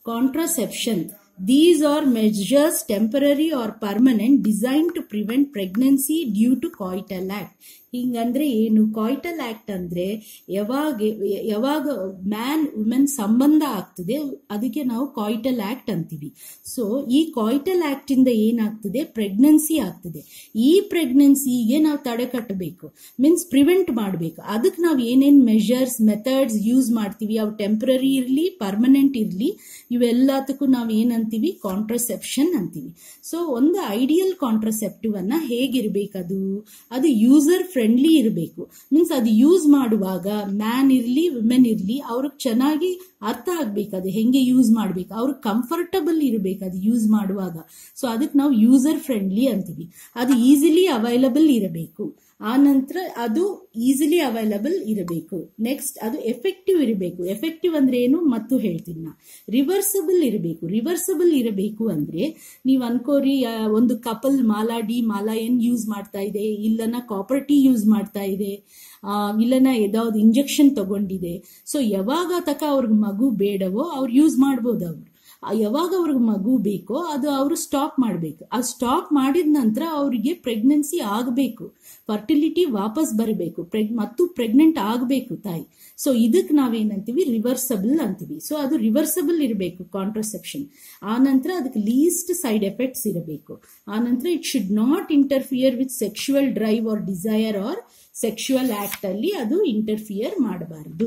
contraception. These are measures temporary or permanent designed to prevent pregnancy due to coital act. ಹಿಂಗಂದ್ರೆ ಏನು coital act ಅಂದ್ರೆ ಯಾವಾಗ ಯಾವಾಗ man women ಸಂಬಂಧ ಆಗ್ತದೆ ಅದಕ್ಕೆ ನಾವು ಕಾಯ್ಟಲ್ ಆಕ್ಟ್ ಅಂತೀವಿ ಸೊ ಈ ಕಾಯ್ಟಲ್ ಆಕ್ಟ್ ಇಂದ ಏನಾಗ್ತದೆ ಪ್ರೆಗ್ನೆನ್ಸಿ ಆಗ್ತದೆ ಈ ಪ್ರೆಗ್ನೆನ್ಸಿಗೆ ನಾವು ತಡೆ ಕಟ್ಟಬೇಕು ಮೀನ್ಸ್ ಪ್ರಿವೆಂಟ್ ಮಾಡಬೇಕು ಅದಕ್ಕೆ ನಾವು ಏನೇನ್ ಮೆಷರ್ಸ್ ಮೆಥಡ್ಸ್ ಯೂಸ್ ಮಾಡ್ತೀವಿ ಅವು ಟೆಂಪ್ರರಿ ಇರಲಿ ಪರ್ಮನೆಂಟ್ ಇರಲಿ ಇವೆಲ್ಲದಕ್ಕೂ ನಾವು ಏನಂತೀವಿ ಕಾಂಟ್ರಸೆಪ್ಷನ್ ಅಂತೀವಿ ಸೊ ಒಂದು ಐಡಿಯಲ್ ಕಾಂಟ್ರಸೆಪ್ಟಿವ್ ಅನ್ನ ಹೇಗಿರ್ಬೇಕದು ಅದು ಯೂಸರ್ ಫ್ರೆಂಡ್ಲಿ ಇರಬೇಕು ಮೀನ್ಸ್ ಅದು ಯೂಸ್ ಮಾಡುವಾಗ ಮ್ಯಾನ್ ಇರಲಿ ವುಮೆನ್ ಇರಲಿ ಅವ್ರಿಗೆ ಚೆನ್ನಾಗಿ ಅರ್ಥ ಆಗ್ಬೇಕು ಅದು ಹೆಂಗೆ ಯೂಸ್ ಮಾಡ್ಬೇಕು ಅವ್ರಿಗೆ ಕಂಫರ್ಟಬಲ್ ಇರಬೇಕು ಅದು ಯೂಸ್ ಮಾಡುವಾಗ ಸೊ ಅದಕ್ಕೆ ನಾವು ಯೂಸರ್ ಫ್ರೆಂಡ್ಲಿ ಅಂತೀವಿ ಅದು ಈಸಿಲಿ ಅವೈಲಬಲ್ ಇರಬೇಕು ಆ ನಂತರ ಅದು ಈಸಿಲಿ ಅವೈಲಬಲ್ ಇರಬೇಕು ನೆಕ್ಸ್ಟ್ ಅದು ಎಫೆಕ್ಟಿವ್ ಇರಬೇಕು ಎಫೆಕ್ಟಿವ್ ಅಂದ್ರೆ ಏನು ಮತ್ತು ಹೇಳ್ತೀನಿ ನಾ ರಿವರ್ಸಬಲ್ ಇರಬೇಕು ರಿವರ್ಸಬಲ್ ಇರಬೇಕು ಅಂದ್ರೆ ನೀವು ಅನ್ಕೋರಿ ಆ, ಒಂದು ಕಪಲ್ ಮಾಲಾ ಡಿ ಮಾಲಾ ಏನ್ ಯೂಸ್ ಮಾಡ್ತಾ ಇದೆ ಇಲ್ಲನ ಕಾಪರ್ ಟೀ ಯೂಸ್ ಮಾಡ್ತಾ ಇದೆ ಆ, ಇಲ್ಲನ ಯಾವ್ದು ಇಂಜೆಕ್ಷನ್ ತಗೊಂಡಿದೆ ಸೊ ಯಾವಾಗ ತಕ ಅವ್ರಿಗೆ ಮಗು ಬೇಡವೋ ಅವ್ರು ಯೂಸ್ ಮಾಡ್ಬೋದು ಅವ್ರು ಆ, ಯಾವಾಗ ಅವ್ರಿಗೆ ಮಗು ಬೇಕೋ ಅದು ಅವರು ಸ್ಟಾಪ್ ಮಾಡಬೇಕು ಆ ಸ್ಟಾಪ್ ಮಾಡಿದ ನಂತರ ಅವರಿಗೆ ಪ್ರೆಗ್ನೆನ್ಸಿ ಆಗಬೇಕು ಫರ್ಟಿಲಿಟಿ ವಾಪಸ್ ಬರಬೇಕು ಪ್ರೆಗ್ ಮತ್ತು ಪ್ರೆಗ್ನೆಂಟ್ ಆಗಬೇಕು ತಾಯಿ ಸೊ ಇದಕ್ಕೆ ನಾವೇನಂತೀವಿ ರಿವರ್ಸಬಲ್ ಅಂತೀವಿ ಸೊ ಅದು ರಿವರ್ಸಬಲ್ ಇರಬೇಕು ಕಾಂಟ್ರಸೆಪ್ಷನ್ ಆ ನಂತರ ಅದಕ್ಕೆ ಲೀಸ್ಟ್ ಸೈಡ್ ಎಫೆಕ್ಟ್ಸ್ ಇರಬೇಕು ಆ ನಂತರ it should not interfere with sexual drive or desire or sexual act ಅಲ್ಲಿ ಅದು ಇಂಟರ್ಫಿಯರ್ ಮಾಡಬಾರದು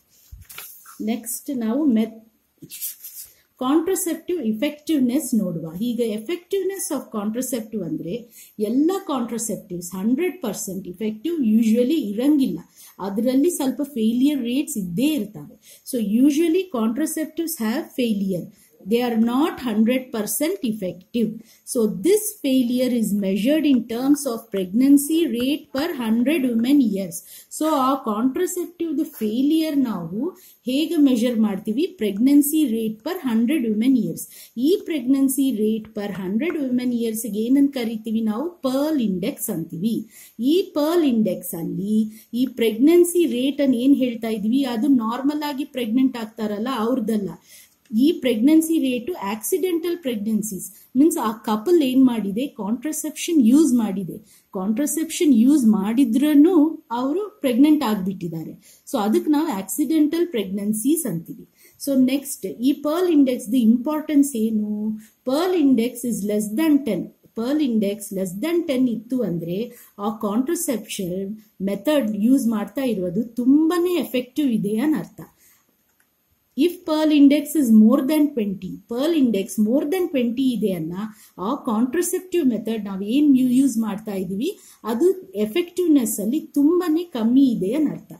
ನೆಕ್ಸ್ಟ್ ನಾವು ಮೆತ್ ಕಾಂಟ್ರಸೆಪ್ಟಿವ್ ಇಫೆಕ್ಟಿವ್ನೆಸ್ ನೋಡುವ ಈಗ ಎಫೆಕ್ಟಿವ್ನೆಸ್ ಆಫ್ ಕಾಂಟ್ರಸೆಪ್ಟಿವ್ ಅಂದ್ರೆ ಎಲ್ಲ contraceptives hundred percent effective usually ಇರಂಗಿಲ್ಲ ಅದರಲ್ಲಿ ಸ್ವಲ್ಪ ಫೇಲಿಯರ್ ರೇಟ್ಸ್ ಇದ್ದೇ ಇರ್ತವೆ so usually contraceptives have failure they are not 100% effective. So this failure is measured in terms of pregnancy rate per 100 women years. So ಆ contraceptive failure ನಾವು ಹೇಗೆ measure ಮಾಡ್ತೀವಿ pregnancy rate per hundred women years ಈ pregnancy rate per hundred women years ಏನಂತ ಕರಿತೀವಿ ನಾವು pearl index ಅಂತೀವಿ ಈ ಪರ್ಲ್ ಇಂಡೆಕ್ಸ್ ಅಲ್ಲಿ ಈ ಪ್ರೆಗ್ನೆನ್ಸಿ ರೇಟ್ ಅನ್ನು ಏನ್ ಹೇಳ್ತಾ ಇದೀವಿ ಅದು ನಾರ್ಮಲ್ ಆಗಿ ಪ್ರೆಗ್ನೆಂಟ್ ಆಗ್ತಾರಲ್ಲ ಅವ್ರದ್ದಲ್ಲ ಈ pregnancy rate accidental pregnancies means ಆ ಕಪಲ್ ಏನ್ ಮಾಡಿದೆ ಕಾಂಟ್ರಸೆಪ್ಷನ್ ಯೂಸ್ ಮಾಡಿದೆ ಕಾಂಟ್ರಸೆಪ್ಷನ್ ಯೂಸ್ ಮಾಡಿದ್ರೂ ಅವರು ಪ್ರೆಗ್ನೆಂಟ್ ಆಗ್ಬಿಟ್ಟಿದ್ದಾರೆ ಸೊ ಅದಕ್ಕೆ ನಾವು ಆಕ್ಸಿಡೆಂಟಲ್ ಪ್ರೆಗ್ನೆನ್ಸೀಸ್ ಅಂತೀವಿ ಸೊ ನೆಕ್ಸ್ಟ್ ಈ ಪರ್ಲ್ ಇಂಡೆಕ್ಸ್ ದ ಇಂಪಾರ್ಟೆನ್ಸ್ ಏನು pearl index is less than ten pearl index less than ten ಇತ್ತು ಅಂದ್ರೆ ಆ ಕಾಂಟ್ರಸೆಪ್ಷನ್ ಮೆಥಡ್ ಯೂಸ್ ಮಾಡ್ತಾ ಇರೋದು ತುಂಬಾನೇ ಎಫೆಕ್ಟಿವ್ ಇದೆ ಅರ್ಥ if pearl index is more than twenty pearl index more than twenty ಇದೆ ಅನ್ನ ಆ ಕಾಂಟ್ರಸೆಪ್ಟಿವ್ ಮೆಥಡ್ ನಾವು ಏನ್ ಯೂಸ್ ಮಾಡ್ತಾ ಇದೀವಿ ಅದು ಎಫೆಕ್ಟಿವ್ನೆಸ್ ಅಲ್ಲಿ ತುಂಬಾನೇ ಕಮ್ಮಿ ಇದೆ ಅನ್ನರ್ಥ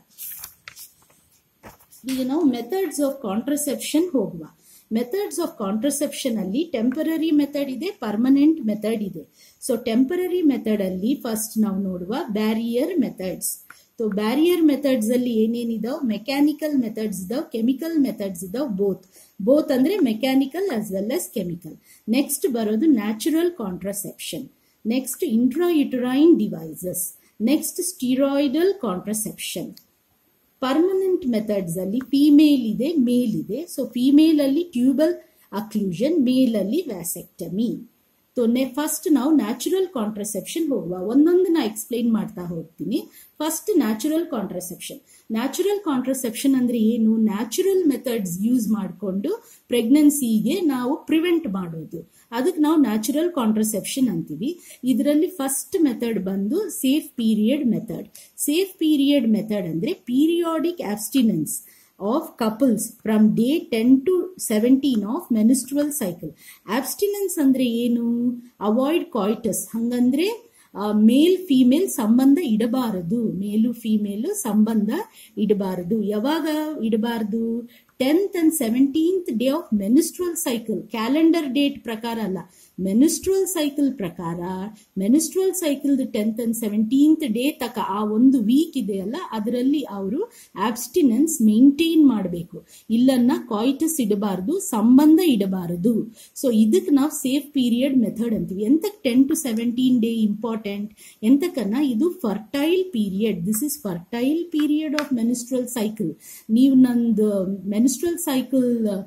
ಈಗ ನಾವು ಮೆಥಡ್ಸ್ ಆಫ್ ಕಾಂಟ್ರಸೆಪ್ಷನ್ ಹೋಗುವ ಮೆಥಡ್ಸ್ ಆಫ್ ಕಾಂಟ್ರಸೆಪ್ಷನ್ ಅಲ್ಲಿ ಟೆಂಪರರಿ ಮೆಥಡ್ ಇದೆ ಪರ್ಮನೆಂಟ್ ಮೆಥಡ್ ಇದೆ ಸೊ ಟೆಂಪರರಿ ಮೆಥಡ್ ಅಲ್ಲಿ ಫಸ್ಟ್ ನಾವು ನೋಡುವ barrier methods so barrier methods ಅಲ್ಲಿ ಏನೇನಿದಾವ್ ಮೆಕ್ಯಾನಿಕಲ್ ಮೆಥಡ್ಸ್ ಇದಾವ್ ಕೆಮಿಕಲ್ ಮೆಥಡ್ಸ್ ಇದಾವ್ ಬೋತ್ ಬೋತ್ ಅಂದ್ರೆ mechanical as well as chemical next ಬರೋದು natural contraception next intrauterine devices next steroidal contraception permanent methods ಅಲ್ಲಿ ಫಿಮೇಲ್ ಇದೆ ಮೇಲ್ ಇದೆ ಸೊ ಫಿಮೇಲ್ ಅಲ್ಲಿ ಟ್ಯೂಬಲ್ ಅಕ್ಲೂಷನ್ ಮೇಲ್ ಅಲ್ಲಿ ವ್ಯಾಸೆಕ್ಟಮಿ ಸೊ ನೆ ಫಸ್ಟ್ ನಾವು ನ್ಯಾಚುರಲ್ ಕಾಂಟ್ರಸೆಪ್ಷನ್ ಹೋಗುವ ಒಂದೊಂದನ್ನ ಎಕ್ಸ್ಪ್ಲೈನ್ ಮಾಡ್ತಾ ಹೋಗ್ತೀನಿ first natural contraception natural contraception ಅಂದ್ರೆ ಏನು ನ್ಯಾಚುರಲ್ ಮೆಥಡ್ಸ್ ಯೂಸ್ ಮಾಡಿಕೊಂಡು ಪ್ರೆಗ್ನೆನ್ಸಿಗೆ ನಾವು ಪ್ರಿವೆಂಟ್ ಮಾಡೋದು ಅದಕ್ಕೆ ನಾವು ನ್ಯಾಚುರಲ್ ಕಾಂಟ್ರಸೆಪ್ಷನ್ ಅಂತೀವಿ ಇದರಲ್ಲಿ ಫಸ್ಟ್ ಮೆಥಡ್ ಬಂದು safe period method safe period method ಅಂದ್ರೆ periodic abstinence of couples from day ten to seventeen of menstrual cycle abstinence ಅಂದ್ರೆ ಏನು ಅವಾಯ್ಡ್ ಕಾಯ್ಟಸ್ ಹಂಗಂದ್ರೆ ಮೇಲ್ ಫಿಮೇಲ್ ಸಂಬಂಧ ಇಡಬಾರದು ಮೇಲು ಫಿಮೇಲ್ ಸಂಬಂಧ ಇಡಬಾರದು ಯಾವಾಗ ಇಡಬಾರದು tenth and seventeenth day of menstrual cycle calendar date ಪ್ರಕಾರ ಅಲ್ಲ ಮೆನಿಸ್ಟ್ರಲ್ ಸೈಕಲ್ ಪ್ರಕಾರ menstrual cycle tenth and seventeenth day ತಕ ಆ ಒಂದು ವೀಕ್ ಇದೆಯಲ್ಲ ಅದರಲ್ಲಿ ಅವರು ಆಬ್ಸ್ಟಿನೆನ್ಸ್ ಮೇಂಟೈನ್ ಮಾಡಬೇಕು ಇಲ್ಲನ್ನ ಕಾಯ್ಟಸ್ ಇಡಬಾರದು ಸಂಬಂಧ ಇಡಬಾರದು ಸೊ ಇದಕ್ಕೆ ನಾವು ಸೇಫ್ ಪೀರಿಯಡ್ ಮೆಥಡ್ ಅಂತೀವಿ ಎಂತಕ್ಕೆ ten to seventeen day important ಎಂತಕ್ಕನ್ನ ಇದು fertile period this is fertile period of menstrual cycle ನೀವು ನಂದು ಮೆನಿಸ್ಟ್ರಲ್ ಸೈಕಲ್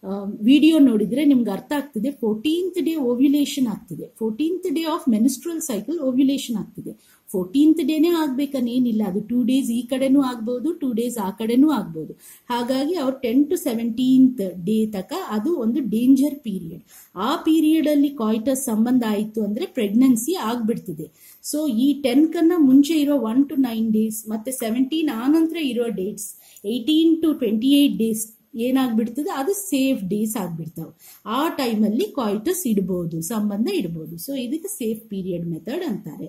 ವಿಡಿಯೋ ನೋಡಿದ್ರೆ ನಿಮ್ಗೆ ಅರ್ಥ ಆಗ್ತದೆ ಫೋರ್ಟೀನ್ತ್ ಡೇ ಓವ್ಯುಲೇಷನ್ ಆಗ್ತದೆ fourteenth day of menstrual cycle ovulation ಆಗ್ತದೆ ಫೋರ್ಟೀನ್ತ್ ಡೇನೇ ಆಗ್ಬೇಕನ್ನೇನಿಲ್ಲ ಅದು ಟೂ ಡೇಸ್ ಈ ಕಡೆನೂ ಆಗ್ಬೋದು ಟೂ ಡೇಸ್ ಆ ಕಡೆನೂ ಆಗ್ಬೋದು ಹಾಗಾಗಿ ಅವ್ರು ಟೆನ್ ಟು ಸೆವೆಂಟೀನ್ತ್ ಡೇ ತನಕ ಅದು ಒಂದು ಡೇಂಜರ್ ಪೀರಿಯಡ್ ಆ ಪೀರಿಯಡ್ ಅಲ್ಲಿ ಕಾಯ್ಟಸ್ ಸಂಬಂಧ ಆಯಿತು ಅಂದ್ರೆ ಪ್ರೆಗ್ನೆನ್ಸಿ ಆಗ್ಬಿಡ್ತದೆ ಸೊ ಈ ಟೆನ್ ಕನ್ನ ಮುಂಚೆ ಇರೋ ಒನ್ ಟು ನೈನ್ ಡೇಸ್ ಮತ್ತೆ ಸೆವೆಂಟೀನ್ ಆ ನಂತರ ಇರೋ dates eighteen to twenty eight days ಏನಾಗ್ಬಿಡ್ತದೆ ಅದು ಸೇಫ್ ಡೇಸ್ ಆಗ್ಬಿಡ್ತಾವೆ ಆ ಟೈಮಲ್ಲಿ ಕಾಯ್ಟಸ್ ಇಡ್ಬೋದು ಸಂಬಂಧ ಇಡ್ಬೋದು ಸೊ ಇದಕ್ಕೆ ಸೇಫ್ ಪೀರಿಯಡ್ ಮೆಥಡ್ ಅಂತಾರೆ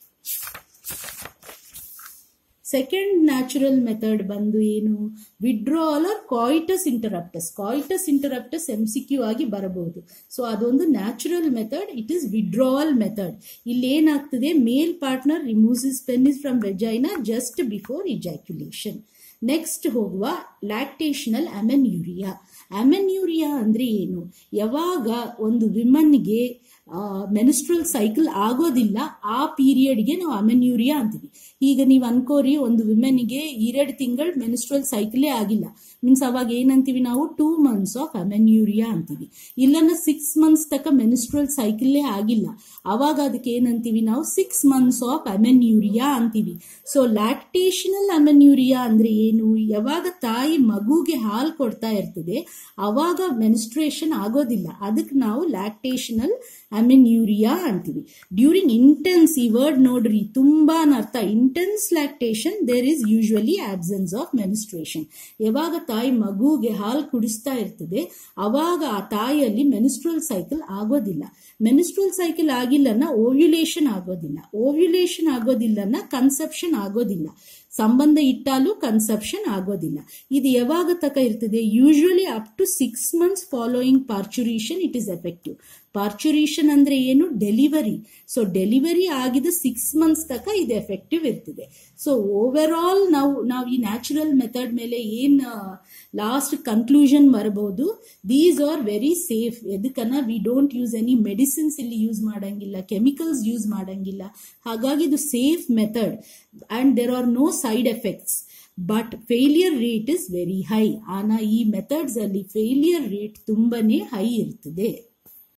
ಸೆಕೆಂಡ್ ನ್ಯಾಚುರಲ್ ಮೆಥಡ್ ಬಂದು ಏನು withdrawal or coitus interruptus coitus interruptus M C Q ಆಗಿ ಬರಬಹುದು ಸೊ ಅದೊಂದು natural method it is withdrawal method ಇಲ್ಲಿ ಏನಾಗ್ತದೆ male partner removes is penis from vagina just before ejaculation next ಹೋಗುವ lactational ಅಮೆನ್ಯೂರಿಯಾ ಅಮೆನ್ಯೂರಿಯಾ ಅಂದ್ರೆ ಏನು ಯಾವಾಗ ಒಂದು ವಿಮನ್ಗೆ ಮೆನಿಸ್ಟ್ರಲ್ ಸೈಕಲ್ ಆಗೋದಿಲ್ಲ ಆ ಪೀರಿಯಡ್ಗೆ ನಾವು ಅಮೆನ್ಯೂರಿಯಾ ಅಂತೀವಿ ಈಗ ನೀವು ಅನ್ಕೋರಿ ಒಂದು ವಿಮೆನ್ಗೆ ಎರಡು ತಿಂಗಳು ಮೆನಿಸ್ಟ್ರಲ್ ಸೈಕಲೇ ಆಗಿಲ್ಲ ಮೀನ್ಸ್ ಅವಾಗ ಏನಂತೀವಿ ನಾವು ಟೂ ಮಂತ್ಸ್ ಆಫ್ ಅಮೆನ್ಯೂರಿಯಾ ಅಂತೀವಿ ಇಲ್ಲನ್ನ ಸಿಕ್ಸ್ ಮಂತ್ಸ್ ತಕ್ಕ ಮೆನಿಸ್ಟ್ರಲ್ ಸೈಕಲ್ಲೇ ಆಗಿಲ್ಲ ಅವಾಗ ಅದಕ್ಕೆ ಏನಂತೀವಿ ನಾವು ಸಿಕ್ಸ್ ಮಂತ್ಸ್ ಆಫ್ ಅಮೆನ್ಯೂರಿಯಾ ಅಂತೀವಿ ಸೊ ಲ್ಯಾಕ್ಟೇಷನಲ್ ಅಮೆನ್ಯೂರಿಯಾ ಅಂದ್ರೆ ಏನು ಯಾವಾಗ ತಾಯಿ ಮಗುಗೆ ಹಾಲು ಕೊಡ್ತಾ ಇರ್ತದೆ ಅವಾಗ ಮೆನಿಸ್ಟ್ರೇಷನ್ ಆಗೋದಿಲ್ಲ ಅದಕ್ಕೆ ನಾವು ಲ್ಯಾಕ್ಟೇಷನಲ್ ಅಮೆನ್ಯೂರಿಯಾ ಅಂತೀವಿ ಡ್ಯೂರಿಂಗ್ ಇಂಟೆನ್ಸ್ ಈ ವರ್ಡ್ ನೋಡ್ರಿ ತುಂಬಾ ಅರ್ಥ intense lactation there is usually absence of menstruation ಯಾವಾಗ ತಾಯಿ ಮಗುಗೆ ಹಾಲು ಕುಡಿಸ್ತಾ ಇರ್ತದೆ ಅವಾಗ ಆ ತಾಯಿಯಲ್ಲಿ ಮೆನಿಸ್ಟ್ರಲ್ ಸೈಕಲ್ ಆಗೋದಿಲ್ಲ ಮೆನಿಸ್ಟ್ರಲ್ ಸೈಕಲ್ ಆಗಿಲ್ಲನ್ನ ಓವ್ಯುಲೇಷನ್ ಆಗೋದಿಲ್ಲ ಓವ್ಯುಲೇಷನ್ ಆಗೋದಿಲ್ಲನ್ನ ಕನ್ಸೆಪ್ಷನ್ ಆಗೋದಿಲ್ಲ ಸಂಬಂಧ ಇಟ್ಟಾಲು ಕನ್ಸೆಪ್ಷನ್ ಆಗೋದಿಲ್ಲ ಇದು ಯಾವಾಗ ತಕ ಇರ್ತದೆ usually up to six months following parturition it is effective parturition ಅಂದ್ರೆ ಏನು ಡೆಲಿವರಿ ಸೊ ಡೆಲಿವರಿ ಆಗಿದ ಸಿಕ್ಸ್ ಮಂತ್ಸ್ ತಕ ಇದು ಎಫೆಕ್ಟಿವ್ ಇರ್ತದೆ ಸೊ ಓವರ್ ಆಲ್ ನಾವು ನಾವು ಈ ನ್ಯಾಚುರಲ್ ಮೆಥಡ್ ಮೇಲೆ ಏನ್ ಲಾಸ್ಟ್ ಕನ್ಕ್ಲೂಷನ್ ಬರಬಹುದು ದೀಸ್ ಆರ್ ವೆರಿ ಸೇಫ್ ಎದಕ್ಕನ್ನ we don't use any medicines ಇಲ್ಲಿ ಯೂಸ್ ಮಾಡಂಗಿಲ್ಲ ಕೆಮಿಕಲ್ಸ್ ಯೂಸ್ ಮಾಡಂಗಿಲ್ಲ ಹಾಗಾಗಿ ಇದು safe method and there are no side effects but failure rate is very high ಆನ ಈ ಮೆಥಡ್ಸ್ ಅಲ್ಲಿ ಫೇಲಿಯರ್ ರೇಟ್ ತುಂಬಾನೇ ಹೈ ಇರ್ತದೆ